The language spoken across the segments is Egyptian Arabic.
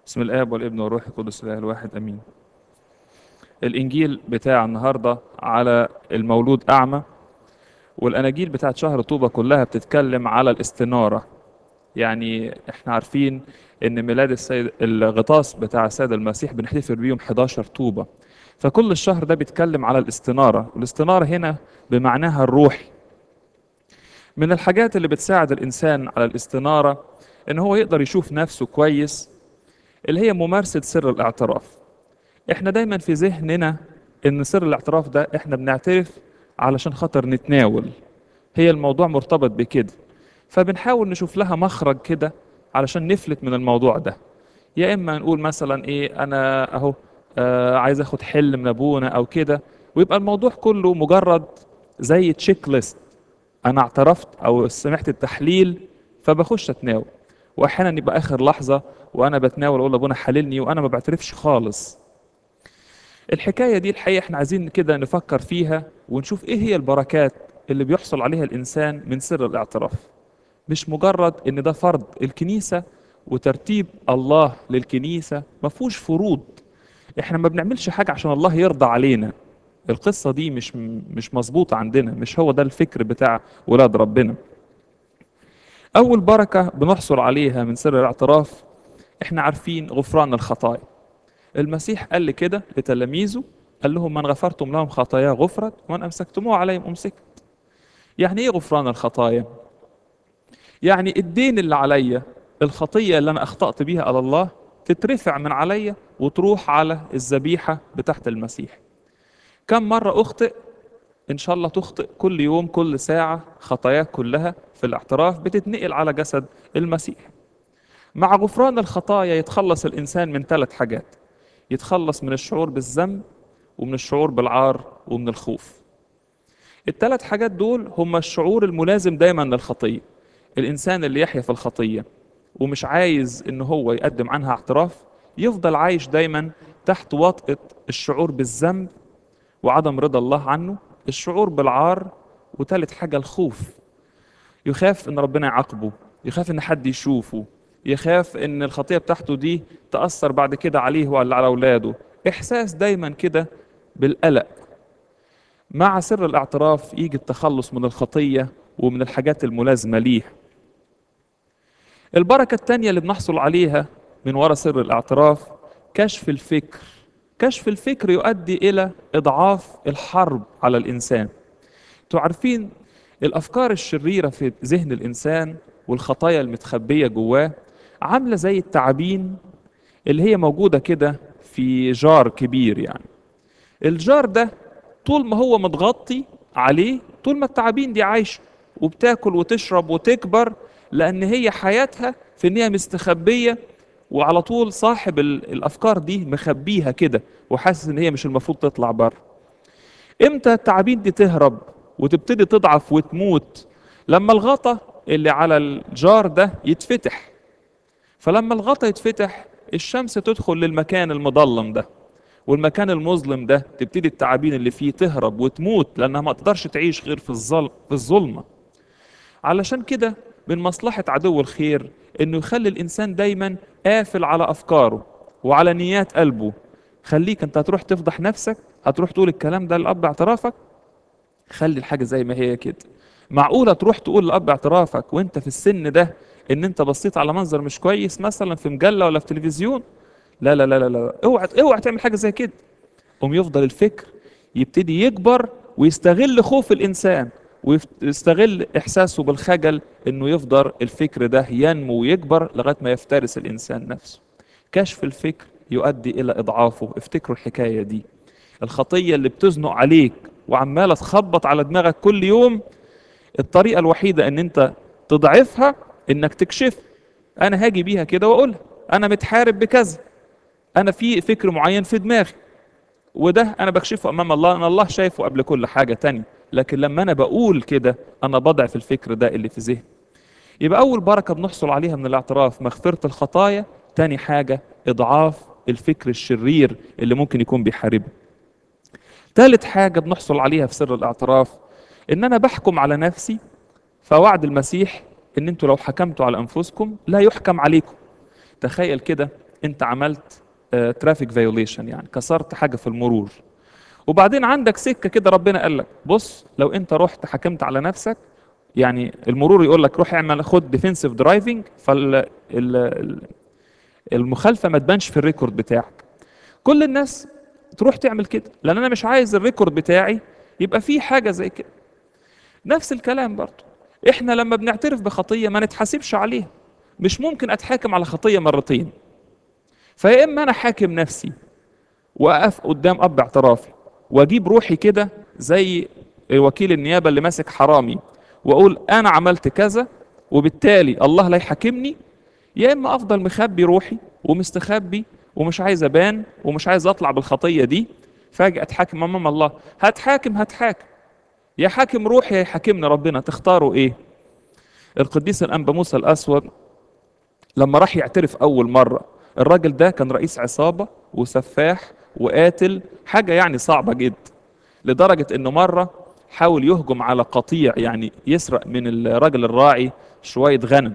بسم الآب والابن والروح القدس الإله الواحد أمين. الإنجيل بتاع النهاردة على المولود أعمى والأناجيل بتاعت شهر طوبة كلها بتتكلم على الاستنارة. يعني إحنا عارفين إن ميلاد السيد الغطاس بتاع السيد المسيح بنحتفل بيهم 11 طوبة. فكل الشهر ده بيتكلم على الاستنارة، والاستنارة هنا بمعناها الروحي. من الحاجات اللي بتساعد الإنسان على الاستنارة إن هو يقدر يشوف نفسه كويس اللي هي ممارسة سر الاعتراف احنا دايما في ذهننا ان سر الاعتراف ده احنا بنعترف علشان خاطر نتناول هي الموضوع مرتبط بكده فبنحاول نشوف لها مخرج كده علشان نفلت من الموضوع ده يا اما نقول مثلا ايه انا اهو آه عايز اخد حل من ابونا او كده ويبقى الموضوع كله مجرد زي تشيك ليست انا اعترفت او سمعت التحليل فبخش اتناول واحيانا يبقى اخر لحظه وانا بتناول اقول لابونا حللني وانا ما بعترفش خالص الحكايه دي الحقيقه احنا عايزين كده نفكر فيها ونشوف ايه هي البركات اللي بيحصل عليها الانسان من سر الاعتراف مش مجرد ان ده فرض الكنيسه وترتيب الله للكنيسه ما فيهوش فروض احنا ما بنعملش حاجه عشان الله يرضى علينا القصه دي مش مش مظبوطه عندنا مش هو ده الفكر بتاع ولاد ربنا أول بركة بنحصل عليها من سر الاعتراف إحنا عارفين غفران الخطايا. المسيح قال لي كده لتلاميذه قال لهم من غفرتم لهم خطايا غفرت ومن أمسكتموه عليهم أمسكت. يعني إيه غفران الخطايا؟ يعني الدين اللي عليا الخطية اللي أنا أخطأت بيها على الله تترفع من عليا وتروح على الذبيحة بتاعت المسيح. كم مرة أخطئ ان شاء الله تخطئ كل يوم كل ساعه خطاياك كلها في الاعتراف بتتنقل على جسد المسيح مع غفران الخطايا يتخلص الانسان من ثلاث حاجات يتخلص من الشعور بالذنب ومن الشعور بالعار ومن الخوف الثلاث حاجات دول هم الشعور الملازم دايما للخطيه الانسان اللي يحيا في الخطيه ومش عايز ان هو يقدم عنها اعتراف يفضل عايش دايما تحت وطأة الشعور بالذنب وعدم رضا الله عنه الشعور بالعار وثالث حاجة الخوف يخاف ان ربنا يعاقبه يخاف ان حد يشوفه يخاف ان الخطية بتاعته دي تأثر بعد كده عليه ولا على اولاده احساس دايما كده بالقلق مع سر الاعتراف يجي التخلص من الخطية ومن الحاجات الملازمة ليه البركة التانية اللي بنحصل عليها من وراء سر الاعتراف كشف الفكر كشف الفكر يؤدي الى اضعاف الحرب على الانسان انتوا عارفين الافكار الشريره في ذهن الانسان والخطايا المتخبيه جواه عامله زي التعابين اللي هي موجوده كده في جار كبير يعني الجار ده طول ما هو متغطي عليه طول ما التعابين دي عايشه وبتاكل وتشرب وتكبر لان هي حياتها في ان هي مستخبيه وعلى طول صاحب الافكار دي مخبيها كده وحاسس ان هي مش المفروض تطلع بره امتى التعابين دي تهرب وتبتدي تضعف وتموت لما الغطا اللي على الجار ده يتفتح فلما الغطا يتفتح الشمس تدخل للمكان المظلم ده والمكان المظلم ده تبتدي التعابين اللي فيه تهرب وتموت لانها ما تقدرش تعيش غير في الظل في الظلمه علشان كده من مصلحه عدو الخير انه يخلي الانسان دايما قافل على افكاره وعلى نيات قلبه خليك انت هتروح تفضح نفسك هتروح تقول الكلام ده لاب اعترافك خلي الحاجه زي ما هي كده معقوله تروح تقول لاب اعترافك وانت في السن ده ان انت بصيت على منظر مش كويس مثلا في مجله ولا في تلفزيون لا لا لا لا, لا. اوعى اوعى تعمل حاجه زي كده قوم يفضل الفكر يبتدي يكبر ويستغل خوف الانسان ويستغل احساسه بالخجل انه يفضل الفكر ده ينمو ويكبر لغايه ما يفترس الانسان نفسه كشف الفكر يؤدي الى اضعافه افتكروا الحكايه دي الخطيه اللي بتزنق عليك وعماله تخبط على دماغك كل يوم الطريقه الوحيده ان انت تضعفها انك تكشف انا هاجي بيها كده واقولها انا متحارب بكذا انا في فكر معين في دماغي وده انا بكشفه امام الله ان الله شايفه قبل كل حاجه تانية لكن لما انا بقول كده انا بضعف الفكر ده اللي في ذهني يبقى اول بركه بنحصل عليها من الاعتراف مغفره الخطايا تاني حاجه اضعاف الفكر الشرير اللي ممكن يكون بيحاربه تالت حاجه بنحصل عليها في سر الاعتراف ان انا بحكم على نفسي فوعد المسيح ان انتوا لو حكمتوا على انفسكم لا يحكم عليكم تخيل كده انت عملت ترافيك فيوليشن يعني كسرت حاجه في المرور وبعدين عندك سكه كده ربنا قال لك بص لو انت رحت حكمت على نفسك يعني المرور يقول لك روح اعمل خد ديفنسيف درايفنج فال المخالفه ما تبانش في الريكورد بتاعك كل الناس تروح تعمل كده لان انا مش عايز الريكورد بتاعي يبقى فيه حاجه زي كده نفس الكلام برضه احنا لما بنعترف بخطيه ما نتحاسبش عليها مش ممكن اتحاكم على خطيه مرتين فيا اما انا حاكم نفسي واقف قدام اب اعترافي واجيب روحي كده زي وكيل النيابه اللي ماسك حرامي واقول انا عملت كذا وبالتالي الله لا يحاكمني يا اما افضل مخبي روحي ومستخبي ومش عايز ابان ومش عايز اطلع بالخطيه دي فاجئ اتحاكم امام الله هتحاكم هتحاكم يا حاكم روحي يا يحاكمني ربنا تختاروا ايه القديس الانبا موسى الاسود لما راح يعترف اول مره الراجل ده كان رئيس عصابه وسفاح وقاتل حاجه يعني صعبه جدا لدرجه انه مره حاول يهجم على قطيع يعني يسرق من الراجل الراعي شويه غنم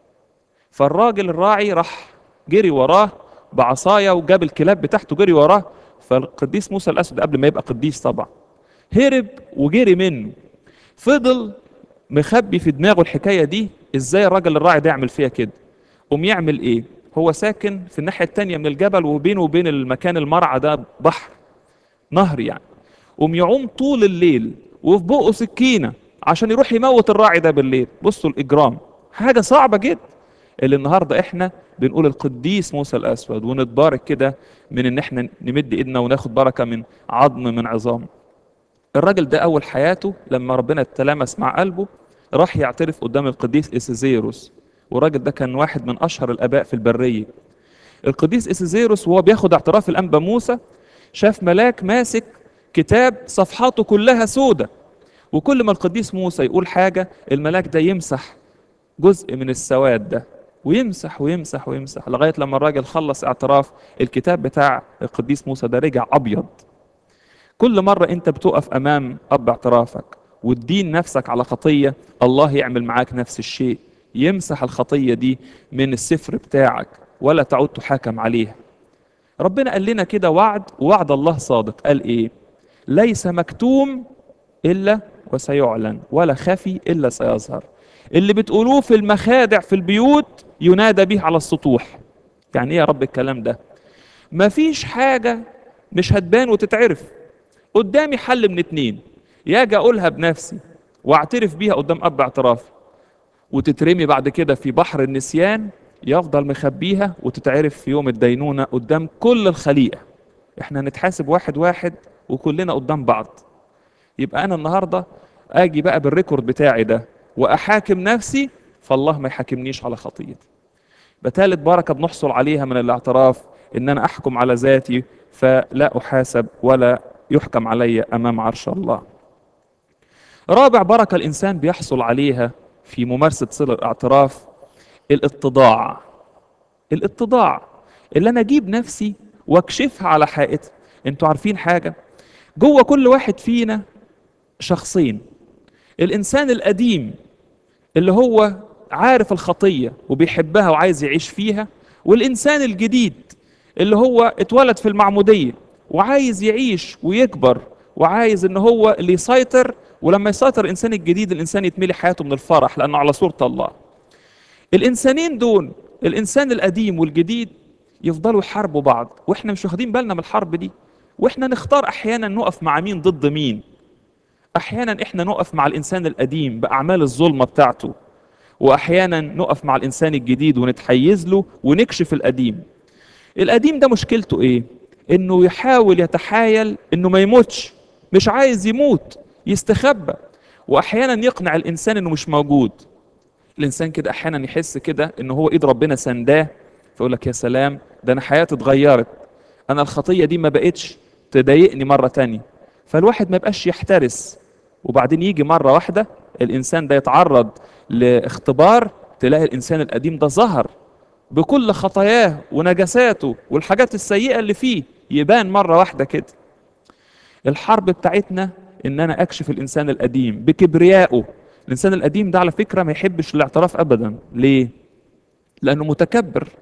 فالراجل الراعي راح جري وراه بعصايه وجاب الكلاب بتاعته جري وراه فالقديس موسى الاسود قبل ما يبقى قديس طبعا هرب وجري منه فضل مخبي في دماغه الحكايه دي ازاي الراجل الراعي ده يعمل فيها كده قوم يعمل ايه هو ساكن في الناحيه التانية من الجبل وبينه وبين المكان المرعى ده بحر نهر يعني قوم يعوم طول الليل وفي بقه سكينه عشان يروح يموت الراعي ده بالليل بصوا الاجرام حاجه صعبه جدا اللي النهارده احنا بنقول القديس موسى الاسود ونتبارك كده من ان احنا نمد ايدنا وناخد بركه من عظم من عظام الراجل ده اول حياته لما ربنا اتلامس مع قلبه راح يعترف قدام القديس اسيزيروس والراجل ده كان واحد من اشهر الاباء في البريه القديس اسيزيروس وهو بياخد اعتراف الانبا موسى شاف ملاك ماسك كتاب صفحاته كلها سودة وكل ما القديس موسى يقول حاجة الملاك ده يمسح جزء من السواد ده ويمسح ويمسح ويمسح لغاية لما الراجل خلص اعتراف الكتاب بتاع القديس موسى ده رجع أبيض كل مرة أنت بتقف أمام أب اعترافك وتدين نفسك على خطية الله يعمل معاك نفس الشيء يمسح الخطية دي من السفر بتاعك ولا تعود تحاكم عليها ربنا قال لنا كده وعد ووعد الله صادق قال ايه ليس مكتوم الا وسيعلن ولا خفي الا سيظهر اللي بتقولوه في المخادع في البيوت ينادى به على السطوح يعني ايه يا رب الكلام ده مفيش حاجة مش هتبان وتتعرف قدامي حل من اتنين يا اجي اقولها بنفسي واعترف بيها قدام اب اعترافي وتترمي بعد كده في بحر النسيان يفضل مخبيها وتتعرف في يوم الدينونة قدام كل الخليقة احنا هنتحاسب واحد واحد وكلنا قدام بعض يبقى انا النهاردة اجي بقى بالريكورد بتاعي ده واحاكم نفسي فالله ما يحاكمنيش على خطيتي بتالت بركة بنحصل عليها من الاعتراف ان انا احكم على ذاتي فلا احاسب ولا يحكم علي امام عرش الله رابع بركة الانسان بيحصل عليها في ممارسة صلة الاعتراف الاتضاع الاتضاع اللي انا اجيب نفسي واكشفها على حقيقتها انتوا عارفين حاجة جوه كل واحد فينا شخصين الانسان القديم اللي هو عارف الخطية وبيحبها وعايز يعيش فيها والانسان الجديد اللي هو اتولد في المعمودية وعايز يعيش ويكبر وعايز ان هو اللي يسيطر ولما يسيطر الانسان الجديد الانسان يتملي حياته من الفرح لانه على صورة الله الانسانين دول الانسان القديم والجديد يفضلوا يحاربوا بعض واحنا مش واخدين بالنا من الحرب دي واحنا نختار احيانا نقف مع مين ضد مين احيانا احنا نقف مع الانسان القديم باعمال الظلمه بتاعته واحيانا نقف مع الانسان الجديد ونتحيز له ونكشف القديم القديم ده مشكلته ايه انه يحاول يتحايل انه ما يموتش مش عايز يموت يستخبى واحيانا يقنع الانسان انه مش موجود الانسان كده احيانا يحس كده ان هو ايد ربنا سنداه فيقول لك يا سلام ده انا حياتي اتغيرت انا الخطيه دي ما بقتش تضايقني مره تانية فالواحد ما يبقاش يحترس وبعدين يجي مره واحده الانسان ده يتعرض لاختبار تلاقي الانسان القديم ده ظهر بكل خطاياه ونجساته والحاجات السيئه اللي فيه يبان مره واحده كده الحرب بتاعتنا ان انا اكشف الانسان القديم بكبريائه الانسان القديم ده على فكره ما يحبش الاعتراف ابدا ليه لانه متكبر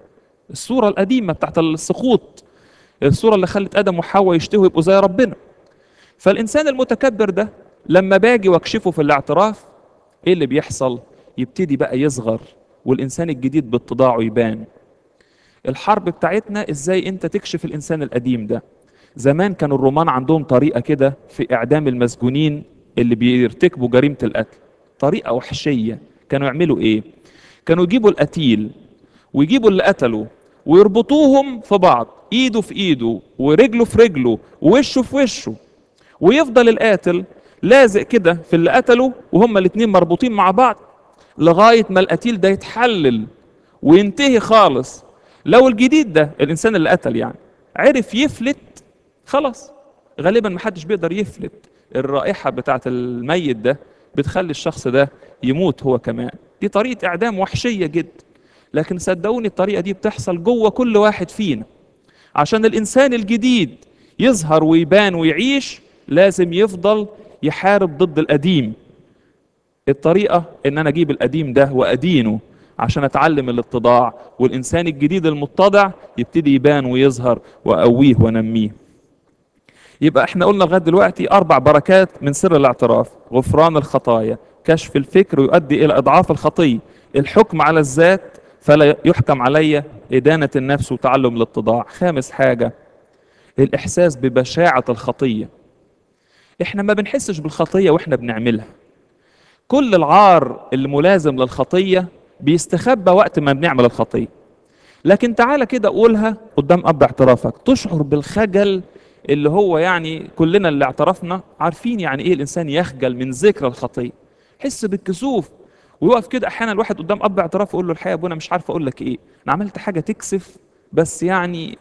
الصورة القديمة بتاعت السقوط الصورة اللي خلت آدم وحواء يشتهوا يبقوا زي ربنا فالإنسان المتكبر ده لما باجي واكشفه في الاعتراف ايه اللي بيحصل يبتدي بقى يصغر والإنسان الجديد باتضاعه يبان الحرب بتاعتنا ازاي انت تكشف الإنسان القديم ده زمان كانوا الرومان عندهم طريقة كده في إعدام المسجونين اللي بيرتكبوا جريمة القتل طريقة وحشية كانوا يعملوا ايه كانوا يجيبوا القتيل ويجيبوا اللي قتله ويربطوهم في بعض ايده في ايده ورجله في رجله ووشه في وشه ويفضل القاتل لازق كده في اللي قتله وهما الاتنين مربوطين مع بعض لغاية ما القتيل ده يتحلل وينتهي خالص لو الجديد ده الانسان اللي قتل يعني عرف يفلت خلاص غالبا محدش بيقدر يفلت الرائحة بتاعت الميت ده بتخلي الشخص ده يموت هو كمان دي طريقة إعدام وحشية جدا لكن صدقوني الطريقة دي بتحصل جوه كل واحد فينا عشان الإنسان الجديد يظهر ويبان ويعيش لازم يفضل يحارب ضد القديم الطريقة إن أنا أجيب القديم ده وأدينه عشان أتعلم الاتضاع والإنسان الجديد المتضع يبتدي يبان ويظهر وأقويه وأنميه يبقى احنا قلنا لغايه دلوقتي اربع بركات من سر الاعتراف غفران الخطايا كشف الفكر يؤدي الى اضعاف الخطيه الحكم على الذات فلا يحكم علي ادانه النفس وتعلم الاتضاع خامس حاجه الاحساس ببشاعه الخطيه احنا ما بنحسش بالخطيه واحنا بنعملها كل العار اللي ملازم للخطيه بيستخبى وقت ما بنعمل الخطيه لكن تعالى كده قولها قدام اب اعترافك تشعر بالخجل اللي هو يعني كلنا اللي اعترفنا عارفين يعني ايه الانسان يخجل من ذكر الخطيه حس بالكسوف ويقف كده احيانا الواحد قدام اب اعتراف يقول له الحقيقه يا ابونا مش عارف اقول لك ايه انا عملت حاجه تكسف بس يعني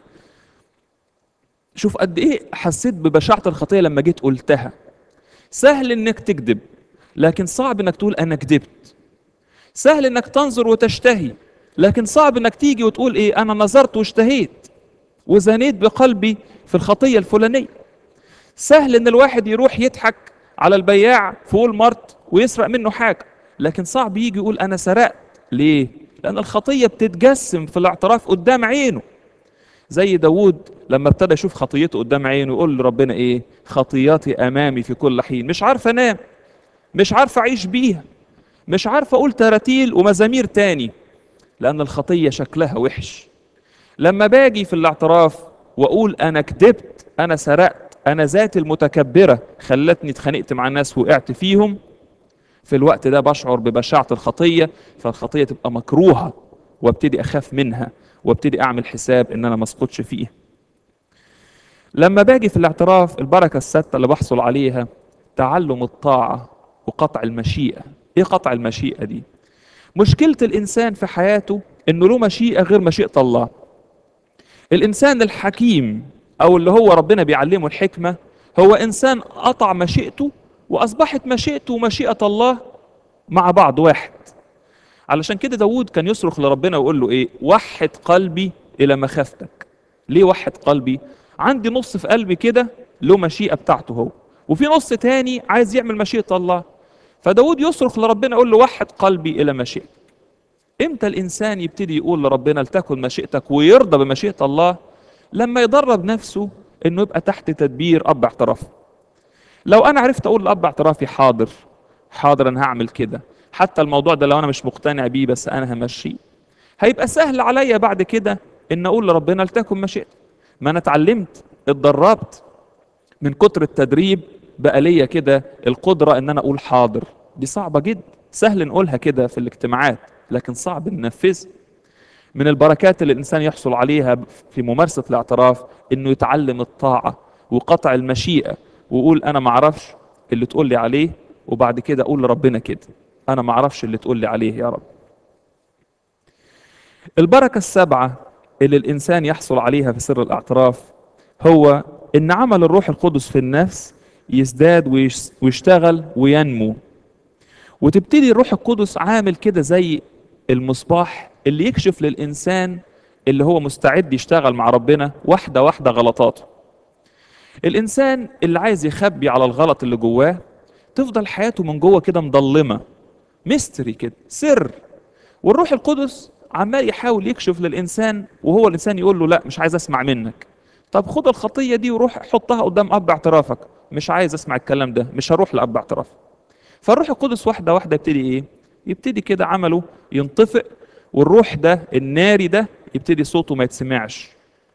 شوف قد ايه حسيت ببشاعه الخطيه لما جيت قلتها سهل انك تكذب لكن صعب انك تقول انا كذبت سهل انك تنظر وتشتهي لكن صعب انك تيجي وتقول ايه انا نظرت واشتهيت وزنيت بقلبي في الخطيه الفلانيه سهل ان الواحد يروح يضحك على البياع في وول مارت ويسرق منه حاجه لكن صعب يجي يقول انا سرقت ليه لان الخطيه بتتجسم في الاعتراف قدام عينه زي داوود لما ابتدى يشوف خطيته قدام عينه يقول لربنا ايه خطياتي امامي في كل حين مش عارف انام مش عارف اعيش بيها مش عارف اقول تراتيل ومزامير تاني لان الخطيه شكلها وحش لما باجي في الاعتراف واقول انا كذبت انا سرقت انا ذاتي المتكبره خلتني اتخانقت مع الناس وقعت فيهم في الوقت ده بشعر ببشاعه الخطيه فالخطيه تبقى مكروهه وابتدي اخاف منها وابتدي اعمل حساب ان انا ما اسقطش فيها لما باجي في الاعتراف البركه السادسه اللي بحصل عليها تعلم الطاعه وقطع المشيئه ايه قطع المشيئه دي مشكله الانسان في حياته انه له مشيئه غير مشيئه الله الانسان الحكيم او اللي هو ربنا بيعلمه الحكمه هو انسان قطع مشيئته واصبحت مشيئته ومشيئه الله مع بعض واحد علشان كده داود كان يصرخ لربنا ويقول له ايه وحد قلبي الى مخافتك ليه وحد قلبي عندي نص في قلبي كده له مشيئه بتاعته هو وفي نص تاني عايز يعمل مشيئه الله فداود يصرخ لربنا يقول له وحد قلبي الى مشيئتك امتى الانسان يبتدي يقول لربنا لتكن مشيئتك ويرضى بمشيئه الله لما يدرب نفسه انه يبقى تحت تدبير اب اعتراف لو انا عرفت اقول لاب اعترافي حاضر حاضر انا هعمل كده حتى الموضوع ده لو انا مش مقتنع بيه بس انا همشيه هيبقى سهل عليا بعد كده ان اقول لربنا لتكن مشيئتك ما انا اتعلمت اتدربت من كتر التدريب بقى ليا كده القدره ان انا اقول حاضر دي صعبه جدا سهل نقولها كده في الاجتماعات لكن صعب ننفذها من البركات اللي الانسان يحصل عليها في ممارسه الاعتراف انه يتعلم الطاعه وقطع المشيئه ويقول انا ما اعرفش اللي تقول لي عليه وبعد كده اقول لربنا كده انا ما اعرفش اللي تقول لي عليه يا رب البركه السبعه اللي الانسان يحصل عليها في سر الاعتراف هو ان عمل الروح القدس في النفس يزداد ويشتغل وينمو وتبتدي الروح القدس عامل كده زي المصباح اللي يكشف للإنسان اللي هو مستعد يشتغل مع ربنا واحدة واحدة غلطاته الإنسان اللي عايز يخبي على الغلط اللي جواه تفضل حياته من جوه كده مضلمة ميستري كده سر والروح القدس عمال يحاول يكشف للانسان وهو الانسان يقول له لا مش عايز اسمع منك طب خد الخطيه دي وروح حطها قدام اب اعترافك مش عايز اسمع الكلام ده مش هروح لاب اعتراف فالروح القدس واحده واحده يبتدي ايه يبتدي كده عمله ينطفئ والروح ده الناري ده يبتدي صوته ما يتسمعش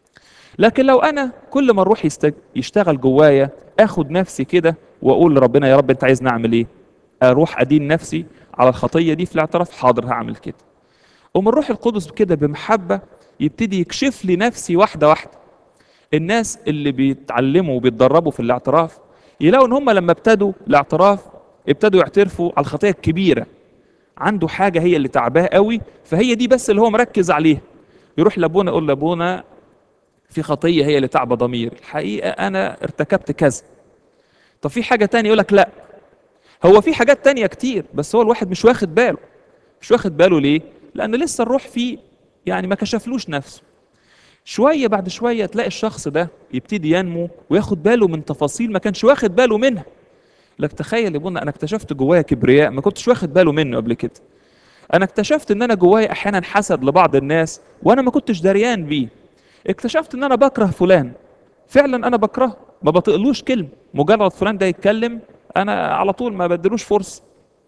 لكن لو انا كل ما الروح يستج... يشتغل جوايا اخد نفسي كده واقول لربنا يا رب انت عايز نعمل ايه اروح ادين نفسي على الخطيه دي في الاعتراف حاضر هعمل كده ومن الروح القدس كده بمحبه يبتدي يكشف لي نفسي واحده واحده الناس اللي بيتعلموا وبيتدربوا في الاعتراف يلاقوا ان هم لما ابتدوا الاعتراف ابتدوا يعترفوا على الخطيه الكبيره عنده حاجه هي اللي تعباه قوي فهي دي بس اللي هو مركز عليها يروح لابونا يقول لابونا في خطيه هي اللي تعبى ضميري الحقيقه انا ارتكبت كذا طب في حاجه تانية يقول لك لا هو في حاجات تانية كتير بس هو الواحد مش واخد باله مش واخد باله ليه لان لسه الروح فيه يعني ما كشفلوش نفسه شويه بعد شويه تلاقي الشخص ده يبتدي ينمو وياخد باله من تفاصيل ما كانش واخد باله منها لك تخيل يا ابونا انا اكتشفت جوايا كبرياء ما كنتش واخد باله منه قبل كده انا اكتشفت ان انا جوايا احيانا حسد لبعض الناس وانا ما كنتش دريان بيه اكتشفت ان انا بكره فلان فعلا انا بكرهه ما بطقلوش كلمه مجرد فلان ده يتكلم انا على طول ما بدلوش فرصه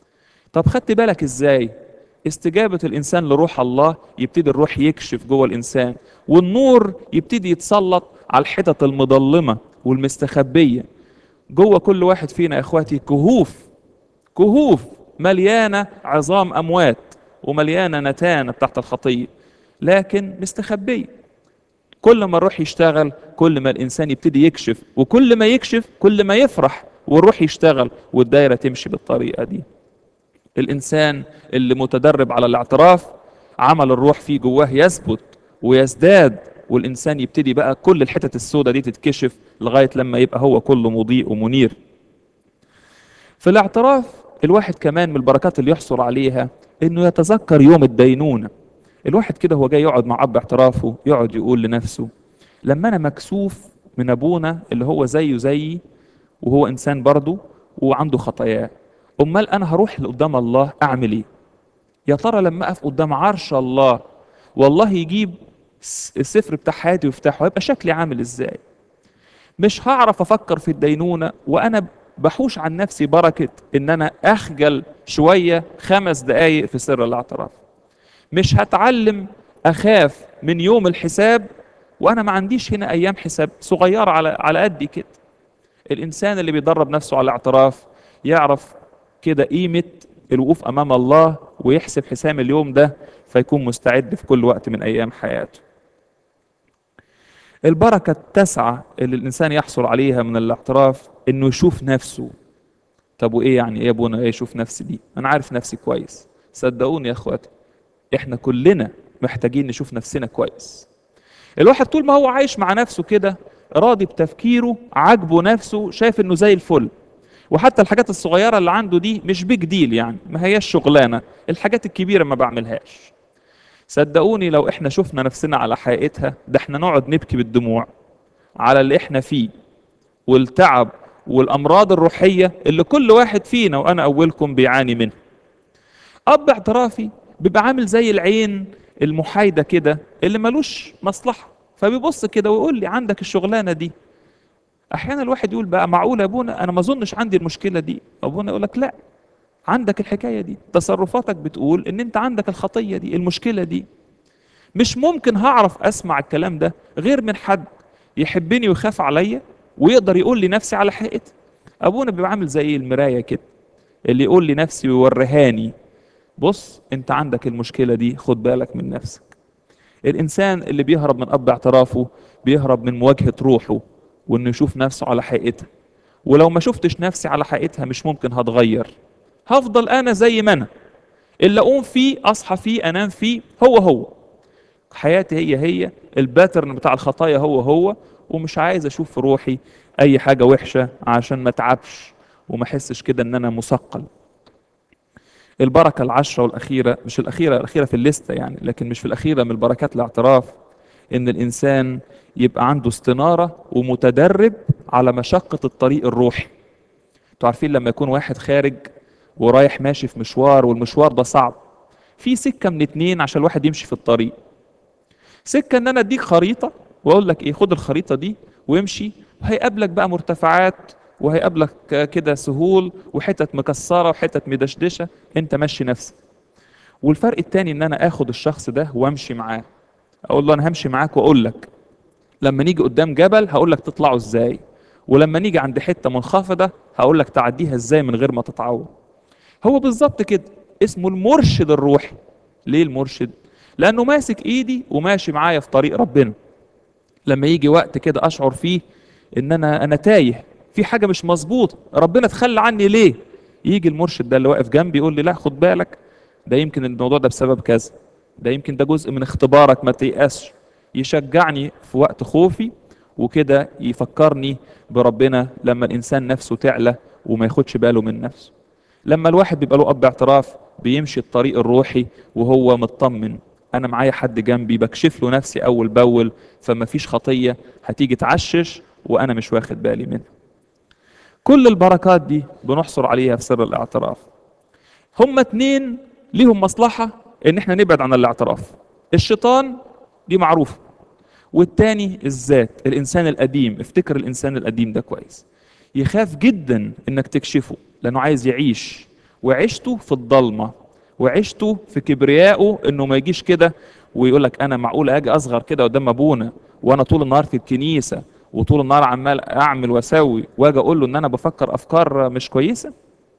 طب خدت بالك ازاي استجابة الإنسان لروح الله يبتدي الروح يكشف جوه الإنسان والنور يبتدي يتسلط على الحتت المظلمة والمستخبية جوه كل واحد فينا يا إخواتي كهوف كهوف مليانة عظام أموات ومليانة نتانة تحت الخطية لكن مستخبية كل ما الروح يشتغل كل ما الإنسان يبتدي يكشف وكل ما يكشف كل ما يفرح والروح يشتغل والدايرة تمشي بالطريقة دي الإنسان اللي متدرب على الاعتراف عمل الروح فيه جواه يثبت ويزداد والإنسان يبتدي بقى كل الحتت السوداء دي تتكشف لغاية لما يبقى هو كله مضيء ومنير في الاعتراف الواحد كمان من البركات اللي يحصل عليها انه يتذكر يوم الدينونة الواحد كده هو جاي يقعد مع اب اعترافه يقعد يقول لنفسه لما انا مكسوف من ابونا اللي هو زيه زيي وهو انسان برضه وعنده خطاياه امال انا هروح لقدام الله اعمل ايه يا ترى لما اقف قدام عرش الله والله يجيب السفر بتاع حياتي ويفتحه هيبقى شكلي عامل ازاي مش هعرف افكر في الدينونة وانا بحوش عن نفسي بركة ان انا اخجل شوية خمس دقايق في سر الاعتراف مش هتعلم اخاف من يوم الحساب وانا ما عنديش هنا ايام حساب صغيرة على على قدي كده الانسان اللي بيدرب نفسه على الاعتراف يعرف كده قيمة الوقوف امام الله ويحسب حسام اليوم ده فيكون مستعد في كل وقت من ايام حياته البركة التاسعة اللي الإنسان يحصل عليها من الاعتراف إنه يشوف نفسه طب وإيه يعني إيه يا أبونا إيه يشوف نفسي دي أنا عارف نفسي كويس صدقوني يا إخواتي إحنا كلنا محتاجين نشوف نفسنا كويس الواحد طول ما هو عايش مع نفسه كده راضي بتفكيره عاجبه نفسه شايف إنه زي الفل وحتى الحاجات الصغيرة اللي عنده دي مش بيج ديل يعني ما هياش شغلانة الحاجات الكبيرة ما بعملهاش صدقوني لو احنا شفنا نفسنا على حقيقتها ده احنا نقعد نبكي بالدموع على اللي احنا فيه والتعب والامراض الروحيه اللي كل واحد فينا وانا اولكم بيعاني منها اب اعترافي بيبقى عامل زي العين المحايده كده اللي ملوش مصلحه فبيبص كده ويقول لي عندك الشغلانه دي احيانا الواحد يقول بقى معقول يا ابونا انا ما اظنش عندي المشكله دي ابونا يقول لك لا عندك الحكايه دي تصرفاتك بتقول ان انت عندك الخطيه دي المشكله دي مش ممكن هعرف اسمع الكلام ده غير من حد يحبني ويخاف عليا ويقدر يقول لي نفسي على حقيقتي ابونا بيبقى عامل زي المرايه كده اللي يقول لي نفسي ويوريهاني بص انت عندك المشكله دي خد بالك من نفسك الانسان اللي بيهرب من اب اعترافه بيهرب من مواجهه روحه وانه يشوف نفسه على حقيقتها ولو ما شفتش نفسي على حقيقتها مش ممكن هتغير هفضل انا زي ما انا اللي اقوم فيه اصحى فيه انام فيه هو هو حياتي هي هي الباترن بتاع الخطايا هو هو ومش عايز اشوف في روحي اي حاجه وحشه عشان ما اتعبش وما احسش كده ان انا مثقل البركه العشره والاخيره مش الاخيره الاخيره في الليسته يعني لكن مش في الاخيره من البركات الاعتراف ان الانسان يبقى عنده استناره ومتدرب على مشقه الطريق الروحي انتوا عارفين لما يكون واحد خارج ورايح ماشي في مشوار والمشوار ده صعب في سكه من اتنين عشان الواحد يمشي في الطريق سكه ان انا اديك خريطه واقول لك ايه خد الخريطه دي وامشي وهيقابلك بقى مرتفعات وهيقابلك كده سهول وحتت مكسره وحتت مدشدشه انت مشي نفسك والفرق التاني ان انا اخد الشخص ده وامشي معاه اقول له انا همشي معاك واقول لك لما نيجي قدام جبل هقول لك تطلعه ازاي ولما نيجي عند حته منخفضه هقول لك تعديها ازاي من غير ما تتعور هو بالظبط كده اسمه المرشد الروحي ليه المرشد لانه ماسك ايدي وماشي معايا في طريق ربنا لما يجي وقت كده اشعر فيه ان انا انا تايه في حاجه مش مظبوطه ربنا تخلى عني ليه يجي المرشد ده اللي واقف جنبي يقول لي لا خد بالك ده يمكن الموضوع ده بسبب كذا ده يمكن ده جزء من اختبارك ما تيأسش يشجعني في وقت خوفي وكده يفكرني بربنا لما الانسان نفسه تعلى وما ياخدش باله من نفسه لما الواحد بيبقى له اب اعتراف بيمشي الطريق الروحي وهو مطمن انا معايا حد جنبي بكشف له نفسي اول باول فما فيش خطيه هتيجي تعشش وانا مش واخد بالي منها كل البركات دي بنحصر عليها في سر الاعتراف هما اتنين ليهم مصلحه ان احنا نبعد عن الاعتراف الشيطان دي معروفه والتاني الذات الانسان القديم افتكر الانسان القديم ده كويس يخاف جدا انك تكشفه لانه عايز يعيش وعيشته في الضلمه وعيشته في كبريائه انه ما يجيش كده ويقول لك انا معقول اجي اصغر كده قدام ابونا وانا طول النهار في الكنيسه وطول النهار عمال اعمل واسوي واجي اقول له ان انا بفكر افكار مش كويسه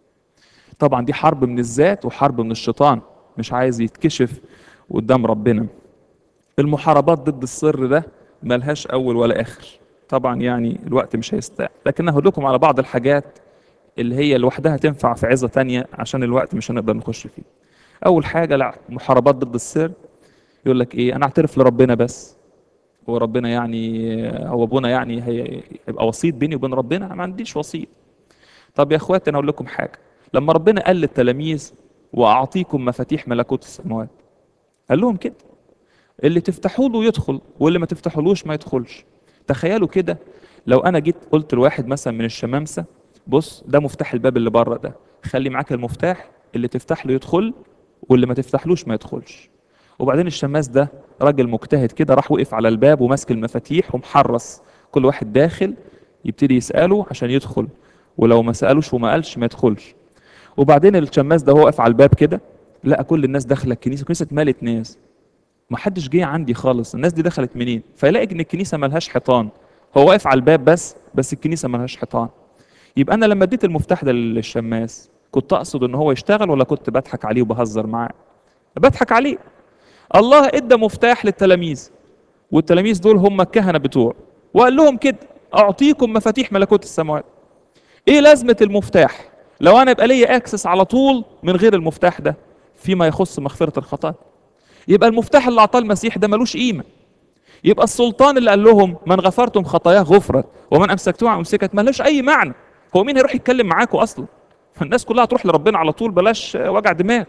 طبعا دي حرب من الذات وحرب من الشيطان مش عايز يتكشف قدام ربنا المحاربات ضد السر ده ملهاش اول ولا اخر طبعا يعني الوقت مش هيستاهل لكن هقول لكم على بعض الحاجات اللي هي لوحدها تنفع في عظه تانية عشان الوقت مش هنقدر نخش فيه اول حاجه لا محاربات ضد السر يقول لك ايه انا اعترف لربنا بس هو ربنا يعني هو ابونا يعني هيبقى وسيط بيني وبين ربنا ما عنديش وسيط طب يا اخواتي انا اقول لكم حاجه لما ربنا قال للتلاميذ واعطيكم مفاتيح ملكوت السماوات قال لهم كده اللي تفتحوا له يدخل واللي ما تفتحولوش ما يدخلش تخيلوا كده لو انا جيت قلت لواحد مثلا من الشمامسه بص ده مفتاح الباب اللي بره ده خلي معاك المفتاح اللي تفتح له يدخل واللي ما تفتحلوش ما يدخلش وبعدين الشماس ده راجل مجتهد كده راح وقف على الباب وماسك المفاتيح ومحرص كل واحد داخل يبتدي يساله عشان يدخل ولو ما سالوش وما قالش ما يدخلش وبعدين الشماس ده هو واقف على الباب كده لقى كل الناس داخله الكنيسه الكنيسه اتملت ناس ما حدش جه عندي خالص الناس دي دخلت منين فيلاقي ان الكنيسه ملهاش حيطان هو واقف على الباب بس بس الكنيسه ملهاش حيطان يبقى انا لما اديت المفتاح ده للشماس كنت اقصد ان هو يشتغل ولا كنت بضحك عليه وبهزر معاه بضحك عليه الله ادى مفتاح للتلاميذ والتلاميذ دول هم الكهنه بتوعه وقال لهم كده اعطيكم مفاتيح ملكوت السماوات ايه لازمه المفتاح لو انا يبقى ليا اكسس على طول من غير المفتاح ده فيما يخص مغفره الخطايا يبقى المفتاح اللي اعطاه المسيح ده ملوش قيمه يبقى السلطان اللي قال لهم من غفرتم خطاياه غفرت ومن امسكتوها امسكت ملهاش اي معنى هو مين هيروح يتكلم معاكم اصلا فالناس كلها تروح لربنا على طول بلاش وجع دماغ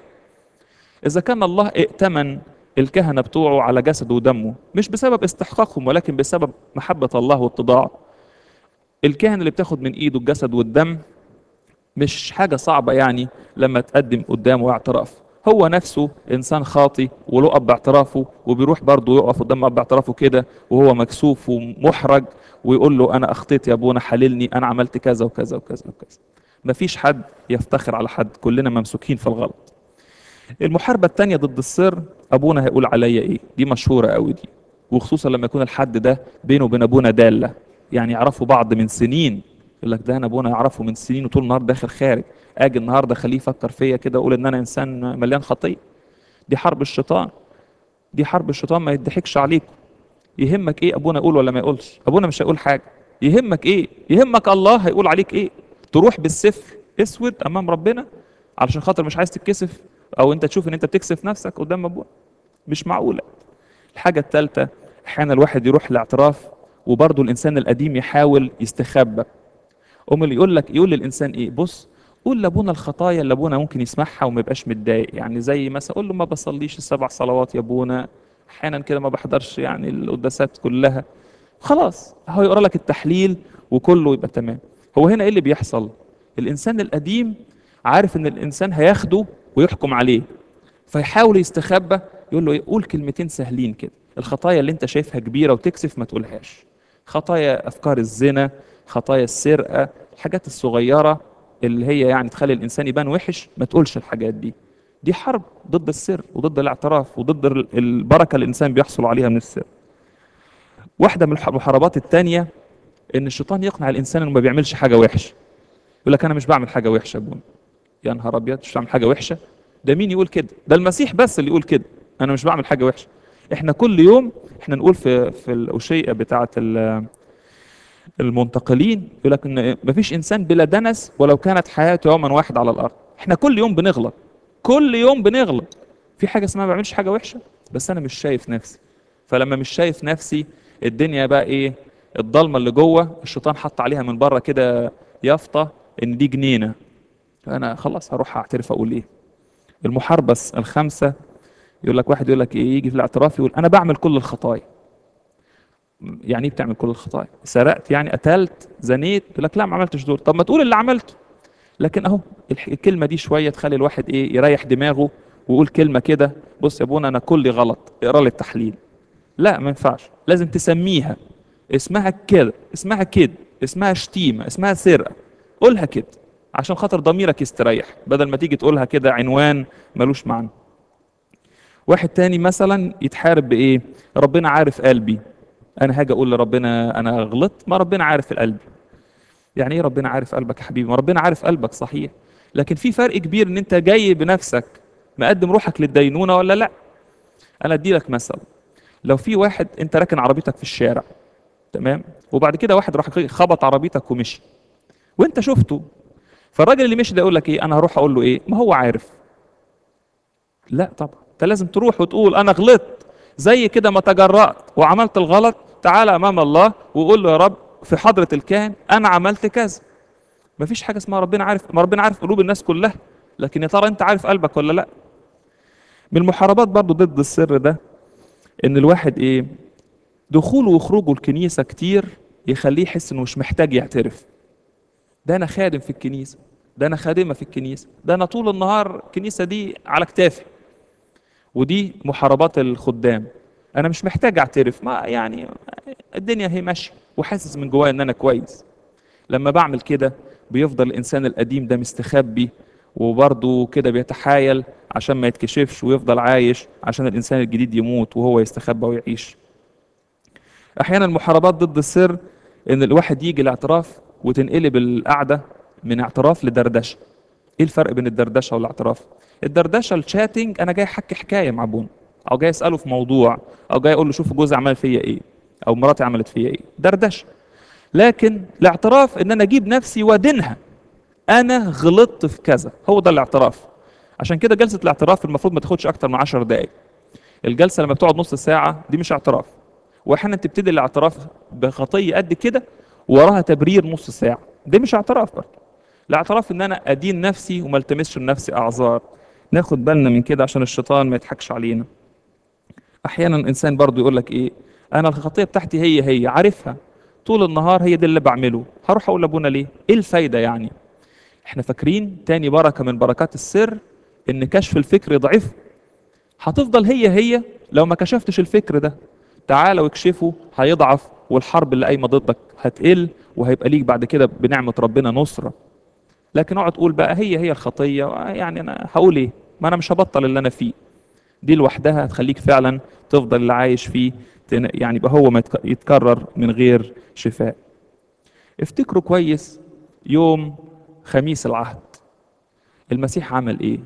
اذا كان الله ائتمن الكهنه بتوعه على جسده ودمه مش بسبب استحقاقهم ولكن بسبب محبه الله واتضاعه الكاهن اللي بتاخد من ايده الجسد والدم مش حاجه صعبه يعني لما تقدم قدامه اعتراف هو نفسه انسان خاطي وله اب اعترافه وبيروح برضه يقف قدام اب اعترافه كده وهو مكسوف ومحرج ويقول له انا اخطيت يا ابونا حللني انا عملت كذا وكذا وكذا وكذا مفيش حد يفتخر على حد كلنا ممسوكين في الغلط المحاربة التانية ضد السر أبونا هيقول عليا إيه دي مشهورة قوي دي وخصوصا لما يكون الحد ده بينه وبين أبونا دالة يعني يعرفوا بعض من سنين يقول لك ده أنا أبونا يعرفه من سنين وطول النهار داخل خارج أجي النهاردة خليه يفكر فيا كده أقول إن أنا إنسان مليان خطية دي حرب الشيطان دي حرب الشيطان ما يضحكش عليكم يهمك إيه أبونا يقول ولا ما يقولش أبونا مش هيقول حاجة يهمك إيه يهمك الله هيقول عليك إيه تروح بالسفر اسود امام ربنا علشان خاطر مش عايز تتكسف او انت تشوف ان انت بتكسف نفسك قدام ابوك مش معقوله الحاجه الثالثه احيانا الواحد يروح لاعتراف وبرضه الانسان القديم يحاول يستخبى قوم اللي يقول لك يقول للانسان ايه بص قول لابونا الخطايا اللي ابونا ممكن يسمعها وما يبقاش متضايق يعني زي مثلا قول له ما بصليش السبع صلوات يا ابونا احيانا كده ما بحضرش يعني القداسات كلها خلاص هو يقرا لك التحليل وكله يبقى تمام هو هنا ايه اللي بيحصل الانسان القديم عارف ان الانسان هياخده ويحكم عليه فيحاول يستخبى يقول له إيه؟ قول كلمتين سهلين كده الخطايا اللي انت شايفها كبيره وتكسف ما تقولهاش خطايا افكار الزنا خطايا السرقه الحاجات الصغيره اللي هي يعني تخلي الانسان يبان وحش ما تقولش الحاجات دي دي حرب ضد السر وضد الاعتراف وضد ال- البركه اللي الانسان بيحصل عليها من السر واحده من الح- المحاربات التانية ان الشيطان يقنع الانسان انه ما بيعملش حاجه وحشه يقول لك انا مش بعمل حاجه وحشه يا ابونا يا نهار ابيض مش بعمل حاجه وحشه ده مين يقول كده ده المسيح بس اللي يقول كده انا مش بعمل حاجه وحشه احنا كل يوم احنا نقول في في الأشيئة بتاعه ال- المنتقلين يقول لك ان مفيش انسان بلا دنس ولو كانت حياته يوما واحد على الارض احنا كل يوم بنغلط كل يوم بنغلط في حاجه اسمها ما بعملش حاجه وحشه بس انا مش شايف نفسي فلما مش شايف نفسي الدنيا بقى ايه الضلمه اللي جوه الشيطان حط عليها من بره كده يافطه ان دي جنينه فانا خلاص هروح اعترف اقول ايه المحاربه الخمسه يقول لك واحد يقول لك ايه يجي في الاعتراف يقول انا بعمل كل الخطايا يعني ايه بتعمل كل الخطايا سرقت يعني قتلت زنيت يقول لك لا ما عملتش دول طب ما تقول اللي عملته لكن اهو الح- الكلمه دي شويه تخلي الواحد ايه يريح دماغه ويقول كلمه كده بص يا ابونا انا كلي غلط اقرا لي التحليل لا ما ينفعش لازم تسميها اسمها كده اسمها كده اسمها شتيمه اسمها سرقه قولها كده عشان خاطر ضميرك يستريح بدل ما تيجي تقولها كده عنوان ملوش معنى واحد تاني مثلا يتحارب بايه ربنا عارف قلبي انا هاجي اقول لربنا انا غلطت ما ربنا عارف القلب يعني ايه ربنا عارف قلبك يا حبيبي ما ربنا عارف قلبك صحيح لكن في فرق كبير ان انت جاي بنفسك مقدم روحك للدينونه ولا لا انا ادي لك مثل لو في واحد انت راكن عربيتك في الشارع تمام وبعد كده واحد راح خبط عربيتك ومشي وانت شفته فالراجل اللي مشي ده يقول لك ايه انا هروح اقول له ايه ما هو عارف لا طبعا انت لازم تروح وتقول انا غلطت زي كده ما تجرأت وعملت الغلط تعالى امام الله وقول له يا رب في حضرة الكاهن انا عملت كذا مفيش حاجة اسمها ربنا عارف ما ربنا عارف قلوب الناس كلها لكن يا ترى انت عارف قلبك ولا لا من المحاربات برضو ضد السر ده ان الواحد ايه دخوله وخروجه الكنيسة كتير يخليه يحس انه مش محتاج يعترف ده انا خادم في الكنيسة ده انا خادمة في الكنيسة ده انا طول النهار الكنيسة دي على كتافي ودي محاربات الخدام انا مش محتاج اعترف ما يعني الدنيا هي ماشيه وحاسس من جوايا ان انا كويس لما بعمل كده بيفضل الانسان القديم ده مستخبي وبرضه كده بيتحايل عشان ما يتكشفش ويفضل عايش عشان الانسان الجديد يموت وهو يستخبى ويعيش احيانا المحاربات ضد السر ان الواحد يجي الاعتراف وتنقلب القعده من اعتراف لدردشه ايه الفرق بين الدردشه والاعتراف الدردشه الشاتنج انا جاي احكي حكايه مع ابونا او جاي اساله في موضوع او جاي اقول له شوف جوزي عمل فيا ايه او مراتي عملت فيا ايه دردشه لكن الاعتراف ان انا اجيب نفسي وادينها انا غلطت في كذا هو ده الاعتراف عشان كده جلسه الاعتراف المفروض ما تاخدش اكتر من 10 دقائق الجلسه لما بتقعد نص ساعه دي مش اعتراف واحيانا تبتدي الاعتراف بخطيه قد كده وراها تبرير نص ساعه ده مش اعتراف برضه الاعتراف ان انا ادين نفسي وما التمسش لنفسي اعذار ناخد بالنا من كده عشان الشيطان ما يضحكش علينا احيانا انسان برضه يقول لك ايه انا الخطيه بتاعتي هي هي عارفها طول النهار هي دي اللي بعمله هروح اقول لابونا ليه ايه الفايده يعني احنا فاكرين تاني بركه من بركات السر ان كشف الفكر ضعيف هتفضل هي هي لو ما كشفتش الفكر ده تعالى واكشفه هيضعف والحرب اللي قايمه ضدك هتقل وهيبقى ليك بعد كده بنعمه ربنا نصره لكن اقعد تقول بقى هي هي الخطيه يعني انا هقول ايه ما انا مش هبطل اللي انا فيه دي لوحدها هتخليك فعلا تفضل اللي عايش فيه تن- يعني يبقى هو ما يتك- يتكرر من غير شفاء افتكروا كويس يوم خميس العهد المسيح عمل ايه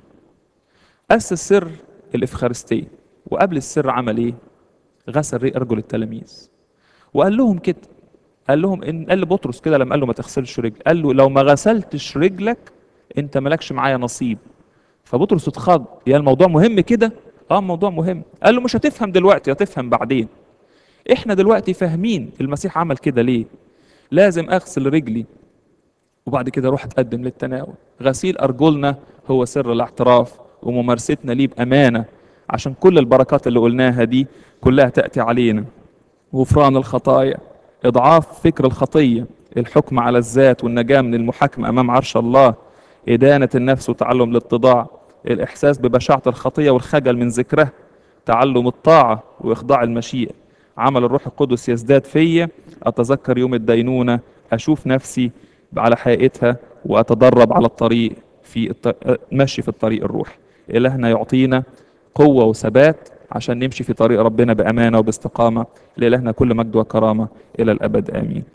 اسس سر الافخارستيه وقبل السر عمل ايه غسل ري- ارجل التلاميذ وقال لهم كده قال لهم ان قال لبطرس كده لما قال له ما تغسلش رجل قال له لو ما غسلتش رجلك انت مالكش معايا نصيب فبطرس اتخض يا الموضوع مهم كده اه الموضوع مهم قال له مش هتفهم دلوقتي هتفهم بعدين احنا دلوقتي فاهمين المسيح عمل كده ليه لازم اغسل رجلي وبعد كده اروح اتقدم للتناول غسيل ارجلنا هو سر الاعتراف وممارستنا ليه بامانه عشان كل البركات اللي قلناها دي كلها تاتي علينا غفران الخطايا اضعاف فكر الخطيه الحكم على الذات والنجاه من المحاكمه امام عرش الله ادانه النفس وتعلم الاتضاع الإحساس ببشاعة الخطية والخجل من ذكرها تعلم الطاعة وإخضاع المشيئة عمل الروح القدس يزداد فيا أتذكر يوم الدينونة أشوف نفسي على حقيقتها وأتدرب على الطريق في الط... مشي في الطريق الروحي إلهنا يعطينا قوة وثبات عشان نمشي في طريق ربنا بأمانة وباستقامة لإلهنا كل مجد وكرامة إلى الأبد آمين